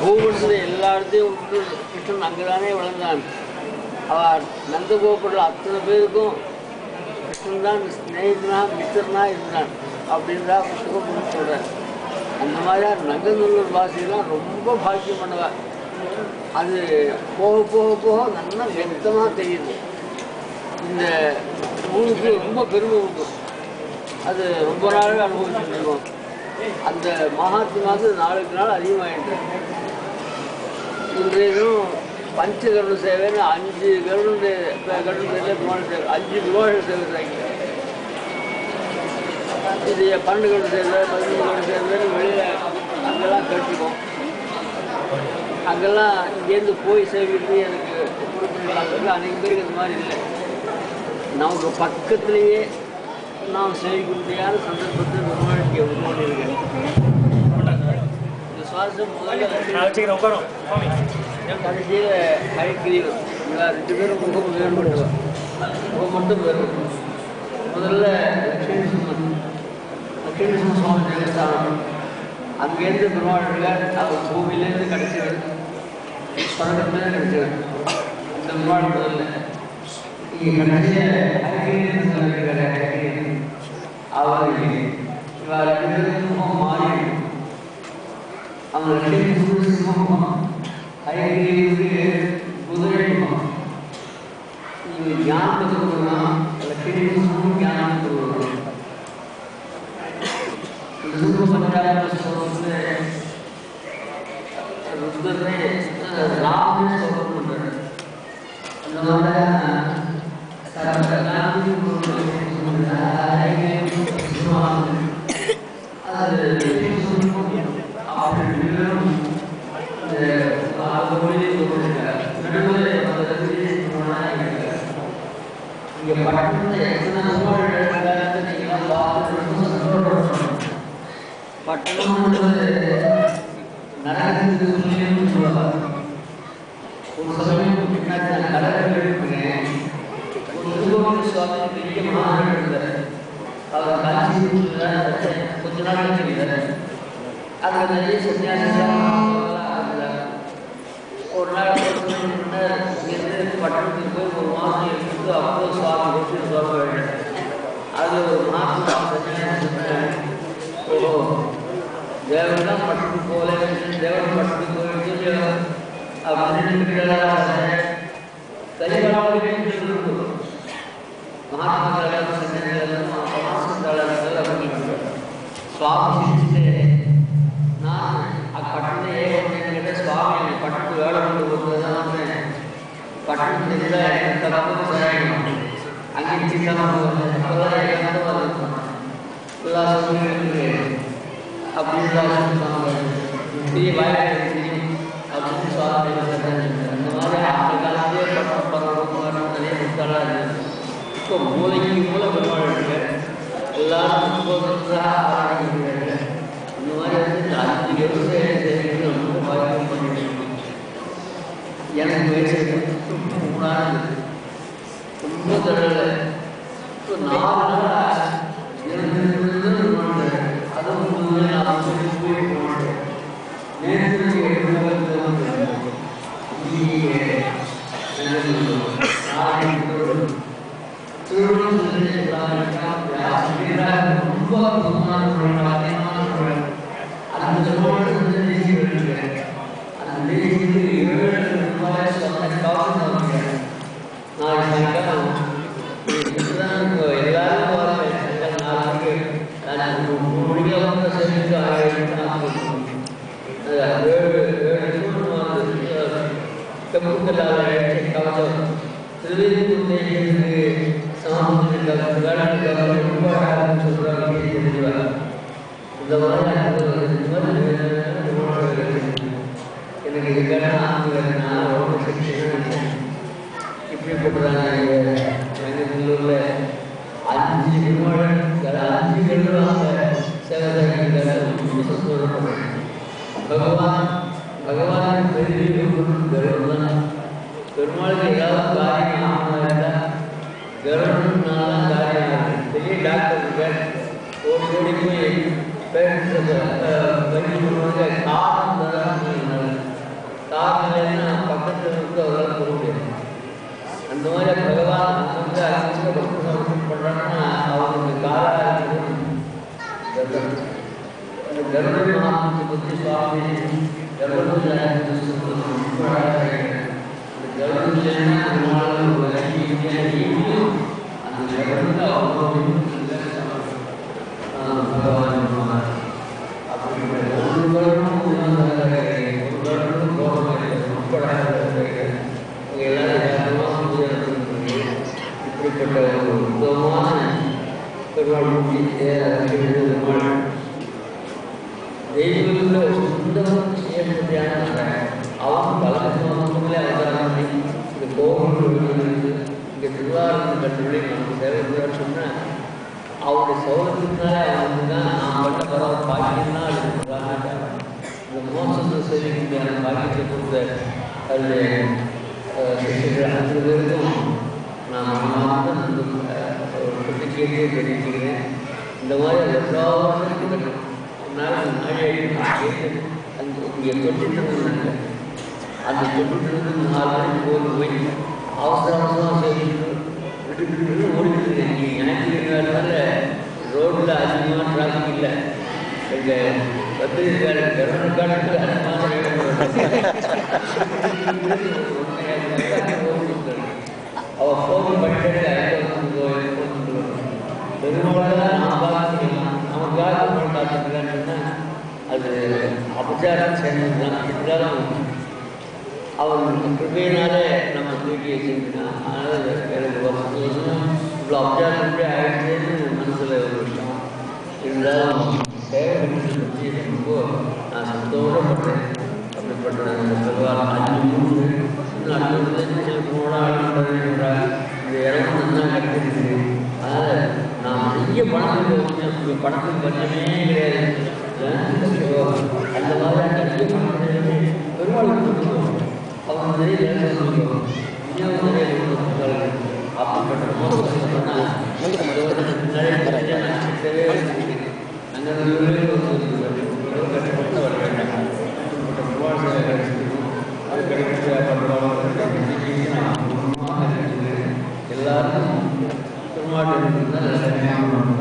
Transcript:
பூமண்டல எல்லா இடத்தையும் விட்டு கிருஷ்ணன் அங்கே தானே வளர்ந்தான் அவர் நந்தகோபுரில் அத்தனை பேருக்கும் கிருஷ்ணன் தான் ஸ்நேகிதனா மித்திரனா இருந்தான் அப்படின்றா புத்தகம் சொல்கிறார் அந்த மாதிரி நங்கநல்லூர் வாசிலாம் ரொம்ப பாக்கியம் பண்ணுவா அது போக போக போக நல்லா வெத்தமாக தெரியுது இந்த ஊருக்கு ரொம்ப பெருமை உண்டு அது ரொம்ப நாள் அனுபவிச்சுட்டு இருக்கோம் அந்த மகாத்மாவுக்கு நாளுக்கு நாள் அதிகமாகிட்டு இன்றைய தினம் பஞ்ச கருண சேவைன்னு அஞ்சு கருண கருண சேவை விமான சேவை அஞ்சு விமான சேவை செய்கிறாங்க இது பன்னெண்டு கருண சேவை பதினஞ்சு கருண சேவைன்னு வெளியில் அங்கெல்லாம் கட்டிப்போம் அங்கெல்லாம் இங்கேருந்து போய் சேவிக்கிறது எனக்கு கொடுக்குறாங்க அன்றைக்கு பேருக்கு இந்த மாதிரி இல்லை நமக்கு பக்கத்துலேயே நாம் சேவிக்க முடியாத சந்தர்ப்பத்தை உருவாக்கி உருவாக்கியிருக்கேன் இந்த சுவாசம் முதல்ல நான் வச்சுக்கிறேன் உட்காரும் சுவாமி கடைசியில் ஹரிக்கிரீவன் இவங்க ரெண்டு பேரும் முகம் வேறுபட்டவர் முகம் மட்டும் வேறுபடும் முதல்ல லட்சுமி சுமன் லட்சுமி சுமன் சுவாமி தேவஸ்தானம் அங்கேருந்து பெருமாள் அவர் பூமியிலேருந்து கிடைச்சவர் ஸ்வரகத்துலேருந்து கிடைச்சவர் இந்த பெருமாள் முதல்ல இங்கே கடைசியில் ஹரிகிரீவன் சொல்லியிருக்காரு ஹரிகிரீவன் அவர் இவா ரெண்டு பேரும் முகம் மாறி அவன் லட்சுமி சுமன் சிம்மம் ஐந்து குதிரை நீங்கள் ஞானத்தை கொடுக்கலாம் லட்சுமி சுமம் ஞானத்தை கொடுக்கலாம் ராமன் சொல்ல அந்த இங்க பட்டணத்துல எத்தனை ஊழல் நடக்குதுன்னு நீங்க பார்த்து சந்தோஷப்படணும். பட்டணம்ன்றது நரகத்துக்கு துல்லியம்னு சொல்லுவாங்க. ஒரு சமயம் பின்னாடி நான் கடற்கரை இருக்கிறேன். ஒரு திருவண்ண சுவாமி பெரிய மகான் இருந்தார். அவர் காஞ்சிபுரத்துல கொஞ்ச நாள் தெரிந்தார். அங்க நிறைய சன்னியாசிகள் இருந்தார். ஒரு நாள் ஒரு சமயம் முன்னர் இங்கிருந்து பட்டணத்துக்கு போய் ஒரு மாதம் இருந்து அப்போ சுவாமி வீட்டில் சொல்ல வேண்டும் அது ஒரு மாதம் சன்னியாசி சொன்னார் ஓ தேவன் தான் பட்டணத்துக்கு போகல தேவன் பட்டணத்துக்கு போயிட்டு அப்படின்னு கைகாலம் மகாத்மா காலம் சன்னியாசி சுவாமி சிரிச்சுட்டு நான் பட்டணத்தை ஏன் கேட்ட சுவாமி என்னை பட்டணத்து வேலை கொண்டு போகிறதான் வந்தேன் பட்டணத்தில் எனக்கு தப்பு செய்யணும் அங்கே சின்னமாக அப்போல்லாம் எனக்கு வந்து உல்லாசம் இருக்கு அப்படின்னு சொன்னாங்க இப்படியே வாய்ப்பு தெரியும் அப்படின்னு சுவாமி அந்த மாதிரி அந்த காலத்திலே பட்டம் பரவணும் நிறைய புத்தகம் இருந்தது இப்போ மூளைக்கு மூளை பெருமாள் இருக்கு எல்லாரும் முப்பது ஆரம்பிக்கிறாங்க இந்த மாதிரி வந்து இந்த அஞ்சு விவசாயம் செய்யறது ரொம்ப பாக்கியம் பண்ணிட்டு எனக்கு வயசு மூணாவது ரொம்ப தடவை இப்போ நாலு நாள் இருந்து பண்ணுறேன் அதுவும் முதல்ல நான் சொல்லி போய் போனேன் நேற்று எழுதுவது ரொம்ப அந்த அந்த ஏழு ரூபாய் சொன்ன காசு நான் சாயங்காலம் இதுதான் எல்லாரும் வரேன் நாளைக்கு நான் மூணு மணிக்கு வந்து சேர்ந்து ஆயிரத்தி நாற்பது ஏழு ஏழு கம்ப்யூட்டர் கவசம் திருவிழி சாமிக்கு வேளாண் ரொம்ப சொல்கிறாங்க இந்த மாதிரி எனக்கு இதுக்கான ஆசை நான் ரொம்ப சிக்ஷன் இப்படி போட்டுறாங்க பெங்களூர்ல அஞ்சு நிமிடம் அஞ்சு நிமிடம் சேவை பகவான் பகவான் பெரிய கருடன் பெருமாளுக்கு ஏதாவது காரியம் ஆகணும் கருடனால காரியம் ஆகும் பெரிய டாக்டர் இருக்கார் ஓடி ஓடி போய் பேரண்ட்ஸ் பண்ணி காரணம் தான் பகவான் வந்து அங்கே ரொம்ப சமர்ப்பணம் பண்ணுறாங்கன்னா அவங்களுக்கு காலாக கருடன் அந்த கருடன் மகாத்மத்தை பற்றி சுவாமி கருடன் ரொம்ப அழகாக அந்த கருடன் இல்லைன்னா நம்மளால ஒரு அடி முடியும் அந்த கருடன் அவ்வளோ பகவான் அப்படிப்பட்ட ஒரு வருடம் ஒரு வருடம் கோபம் ரொம்ப அழகாக இங்கே எல்லாரும் இப்படிப்பட்ட ஒரு உத்தமமான பெருமாள் மூர்த்தி பெருமாள் தெய்வத்தில் சுந்தரம் செய்யப்படியான அவன் பலசமங்களே அவதாரம் பண்ணி இந்த கோவில் இங்கே திருவாரூர் கட்டுரை நமக்கு தேவைப்படுறான்னு சொன்னால் அவருடைய சௌலத்தினால அவனுக்கு தான் நான் பண்ண பரவ பாக்கியம் தான் அது காரணம். இந்த மோசத்தை செய்திருக்கிற பாக்கியத்தை கொடுத்த அது சிஷ்யர்கள் அஞ்சு பேருக்கும் நான் மனமார்ந்த அந்த ஒரு கேட்டே தெரிவிக்கிறேன் இந்த மாதிரி எல்லா வருஷத்துக்கும் என்னால் மழை கேட்டு அந்த இங்கே தொட்டிட்டு இருந்தாங்க அந்த தொட்டிட்டு இருந்து நாலு மணிக்கு போய் போய் அவசர அவசரமாக செய்துட்டு விட்டு விட்டு விட்டு ஓடிட்டு இருக்கேன் நீங்கள் ஞாயிற்றுக்கிழமை ரோட்டில் அதிகமாக டிராஃபிக் இல்லை எங்கள் பத்திரிக்காடு கருணக்காடுக்கு அவ ஃபோன் பண்ணிட்டு பெருமாள் நான் பார்த்துக்கலாம் நமக்காக பெருமாள் பார்த்துக்கலான்னு அது அபச்சாரம் சேர்ந்தது தான் இருந்தாலும் அவன் கிருபையினாலே நம்ம தூக்கி வச்சுருந்தான் அதனால் எனக்கு வருஷம் வருஷம் இவ்வளோ அப்ஜாரம் எப்படி ஆகிடுச்சேன்னு மனசில் ஒரு விஷயம் இருந்தாலும் சேவை பற்றி ரொம்ப நான் சந்தோஷப்படுறேன் அப்படிப்பட்ட அந்த பெருவாள் அஞ்சு மூணு இன்னும் அடுத்த சில போனால் இந்த இடம் நல்லா கட்டிருக்கு அதனால் நான் நிறைய பணம் இந்த பணத்துக்கு பஞ்சமே கிடையாது அந்த மாதிரி நிறைய பணம் பெருமாளுக்கு கொடுக்கணும் அவங்க நிறைய நேரம் சொல்லுவோம் இன்னும் நிறைய கொடுக்கணும் அப்படிப்பட்ட மோசம் சொன்னால் நிறைய நிறைய எல்லாரும் பெருமாள்